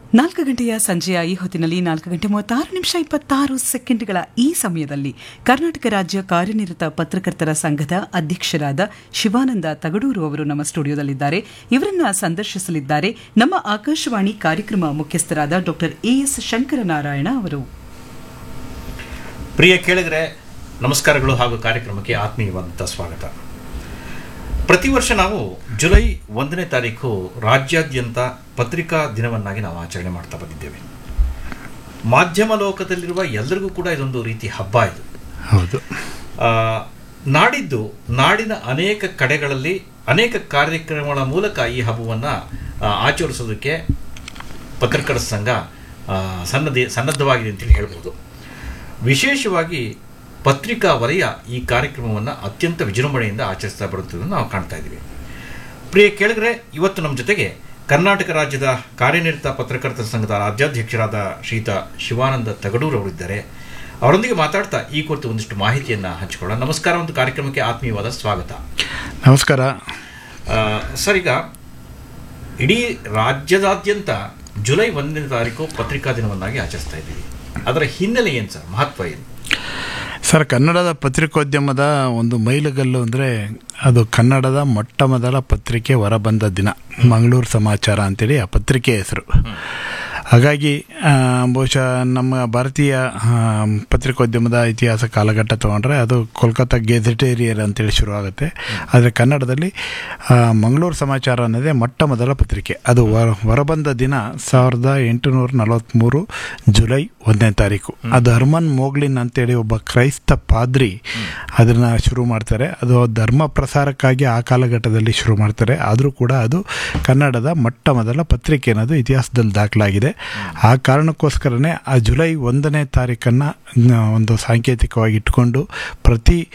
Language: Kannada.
ನಾಲ್ಕು ಗಂಟೆಯ ಸಂಜೆಯ ಈ ಹೊತ್ತಿನಲ್ಲಿ ನಾಲ್ಕು ಗಂಟೆ ಮೂವತ್ತಾರು ನಿಮಿಷ ಇಪ್ಪತ್ತಾರು ಸೆಕೆಂಡ್ಗಳ ಈ ಸಮಯದಲ್ಲಿ ಕರ್ನಾಟಕ ರಾಜ್ಯ ಕಾರ್ಯನಿರತ ಪತ್ರಕರ್ತರ ಸಂಘದ ಅಧ್ಯಕ್ಷರಾದ ಶಿವಾನಂದ ತಗಡೂರು ಅವರು ನಮ್ಮ ಸ್ಟುಡಿಯೋದಲ್ಲಿದ್ದಾರೆ ಇವರನ್ನ ಸಂದರ್ಶಿಸಲಿದ್ದಾರೆ ನಮ್ಮ ಆಕಾಶವಾಣಿ ಕಾರ್ಯಕ್ರಮ ಮುಖ್ಯಸ್ಥರಾದ ಡಾಕ್ಟರ್ ಎಎಸ್ ಶಂಕರನಾರಾಯಣ ಅವರು ಪ್ರಿಯ ಕೇಳಿದರೆ ನಮಸ್ಕಾರಗಳು ಹಾಗೂ ಕಾರ್ಯಕ್ರಮಕ್ಕೆ ಆತ್ಮೀಯವಾದಂಥ ಸ್ವಾಗತ ಪ್ರತಿ ವರ್ಷ ನಾವು ಜುಲೈ ಒಂದನೇ ತಾರೀಕು ರಾಜ್ಯಾದ್ಯಂತ ಪತ್ರಿಕಾ ದಿನವನ್ನಾಗಿ ನಾವು ಆಚರಣೆ ಮಾಡ್ತಾ ಬಂದಿದ್ದೇವೆ ಮಾಧ್ಯಮ ಲೋಕದಲ್ಲಿರುವ ಎಲ್ಲರಿಗೂ ಕೂಡ ಇದೊಂದು ರೀತಿ ಹಬ್ಬ ಇದು ಹೌದು ಆ, ನಾಡಿದ್ದು ನಾಡಿನ ಅನೇಕ ಕಡೆಗಳಲ್ಲಿ ಅನೇಕ ಕಾರ್ಯಕ್ರಮಗಳ ಮೂಲಕ ಈ ಹಬ್ಬವನ್ನು ಆಚರಿಸೋದಕ್ಕೆ ಪತ್ರಕರ್ತರ ಸಂಘ ಆ, ಸನ್ನದ್ಧ ಸನ್ನದ್ಧವಾಗಿದೆ ಅಂತೇಳಿ ಹೇಳ್ಬೋದು ವಿಶೇಷವಾಗಿ ಪತ್ರಿಕಾ ವಲಯ ಈ ಕಾರ್ಯಕ್ರಮವನ್ನು ಅತ್ಯಂತ ವಿಜೃಂಭಣೆಯಿಂದ ಆಚರಿಸ್ತಾ ಬರುತ್ತಿರುವುದನ್ನು ನಾವು ಕಾಣ್ತಾ ಇದ್ದೀವಿ ಪ್ರಿಯ ಕೇಳಿದ್ರೆ ಇವತ್ತು ನಮ್ಮ ಜೊತೆಗೆ ಕರ್ನಾಟಕ ರಾಜ್ಯದ ಕಾರ್ಯನಿರತ ಪತ್ರಕರ್ತರ ಸಂಘದ ರಾಜ್ಯಾಧ್ಯಕ್ಷರಾದ ಶ್ರೀಯುತ ಶಿವಾನಂದ ತಗಡೂರು ಅವರಿದ್ದಾರೆ ಅವರೊಂದಿಗೆ ಮಾತಾಡ್ತಾ ಈ ಕುರಿತು ಒಂದಿಷ್ಟು ಮಾಹಿತಿಯನ್ನು ಹಂಚಿಕೊಳ್ಳೋಣ ನಮಸ್ಕಾರ ಒಂದು ಕಾರ್ಯಕ್ರಮಕ್ಕೆ ಆತ್ಮೀಯವಾದ ಸ್ವಾಗತ ನಮಸ್ಕಾರ ಆ, ಸರ್ ಈಗ ಇಡೀ ರಾಜ್ಯದಾದ್ಯಂತ ಜುಲೈ ಒಂದನೇ ತಾರೀಕು ಪತ್ರಿಕಾ ದಿನವನ್ನಾಗಿ ಆಚರಿಸ್ತಾ ಇದ್ದೀವಿ ಅದರ ಹಿನ್ನೆಲೆ ಏನು ಸರ್ ಮಹತ್ವ ಏನು ಸರ್ ಕನ್ನಡದ ಪತ್ರಿಕೋದ್ಯಮದ ಒಂದು ಮೈಲುಗಲ್ಲು ಅಂದರೆ ಅದು ಕನ್ನಡದ ಮೊಟ್ಟ ಮೊದಲ ಪತ್ರಿಕೆ ಹೊರಬಂದ ದಿನ ಮಂಗಳೂರು ಸಮಾಚಾರ ಅಂತೇಳಿ ಆ ಪತ್ರಿಕೆ ಹೆಸರು ಹಾಗಾಗಿ ಆ, ಬಹುಶಃ ನಮ್ಮ ಭಾರತೀಯ ಆ, ಪತ್ರಿಕೋದ್ಯಮದ ಇತಿಹಾಸ ಕಾಲಘಟ್ಟ ತೊಗೊಂಡ್ರೆ ಅದು ಕೋಲ್ಕತ್ತಾ ಗೆಜೆಟೇರಿಯರ್ ಅಂತೇಳಿ ಶುರುವಾಗುತ್ತೆ ಆದರೆ ಕನ್ನಡದಲ್ಲಿ ಆ, ಮಂಗಳೂರು ಸಮಾಚಾರ ಅನ್ನೋದೇ ಮೊಟ್ಟ ಮೊದಲ ಪತ್ರಿಕೆ ಅದು ಹೊರ ಹೊರಬಂದ ದಿನ ಸಾವಿರದ ಎಂಟುನೂರ ನಲವತ್ತ್ಮೂರು ಜುಲೈ ಒಂದನೇ ತಾರೀಕು ಅದು ಹರ್ಮನ್ ಮೋಗ್ಲಿನ್ ಅಂತೇಳಿ ಒಬ್ಬ ಕ್ರೈಸ್ತ ಪಾದ್ರಿ ಅದನ್ನು ಶುರು ಮಾಡ್ತಾರೆ ಅದು ಧರ್ಮ ಪ್ರಸಾರಕ್ಕಾಗಿ ಆ ಕಾಲಘಟ್ಟದಲ್ಲಿ ಶುರು ಮಾಡ್ತಾರೆ ಆದರೂ ಕೂಡ ಅದು ಕನ್ನಡದ ಮೊಟ್ಟ ಮೊದಲ ಪತ್ರಿಕೆ ಅನ್ನೋದು ಇತಿಹಾಸದಲ್ಲಿ ದಾಖಲಾಗಿದೆ ಆ ಕಾರಣಕ್ಕೋಸ್ಕರನೇ ಆ ಜುಲೈ ಒಂದನೇ ತಾರೀಕನ್ನು ಒಂದು ಸಾಂಕೇತಿಕವಾಗಿ ಇಟ್ಕೊಂಡು ಪ್ರತಿ